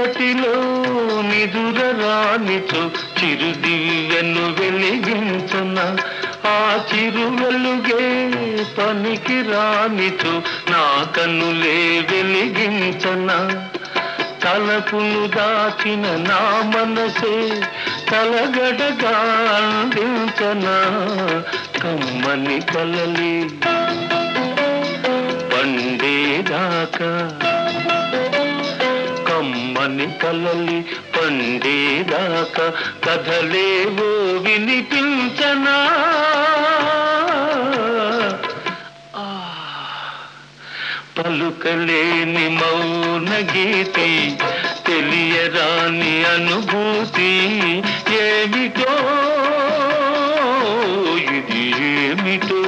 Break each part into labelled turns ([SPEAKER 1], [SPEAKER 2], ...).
[SPEAKER 1] చీకటిలో నిదుర రానిచో చిరుదివ్యను వెలిగించన ఆ చిరు వెలుగే పనికి రానిచో నా కన్నులే వెలిగించన తలపులు దాచిన నా మనసే తలగడగా అందించన కమ్మని కలలి పండేదాకా కమ్మని కలలి పండేదాకా కథలేవో వినిపించనా ఆ, పలుకలేని మౌన గీతి తెలియరాని అనుభూతి ఏమిటో ఇది ఏమిటో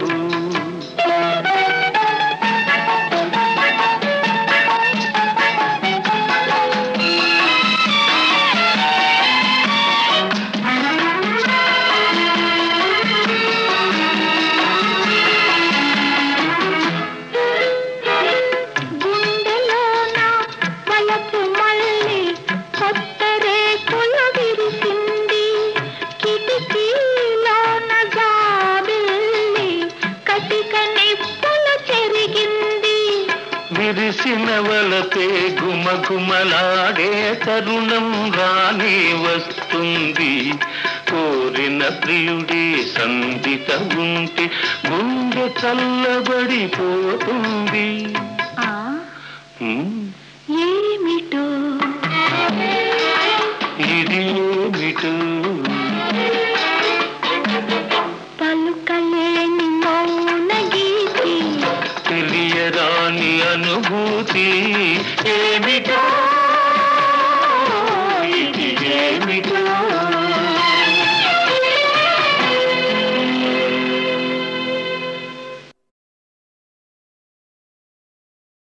[SPEAKER 2] గుండెలోన వలపు మళ్ళీ కొత్త రేకులు విరిసింది కిటికీలోన జాబిల్లి కటిక నిప్పులు చెరిగింది
[SPEAKER 1] విరిసిన వలపే గుమగుమలాడే తరుణం రాని వస్తుంది కోరిన ప్రియుడి సంధిత ఉంటే గుండె చల్లబడిపోతుంది
[SPEAKER 2] ఆ
[SPEAKER 1] హ్మ్,
[SPEAKER 2] ఏమిటో
[SPEAKER 1] ఇది ఏమిటో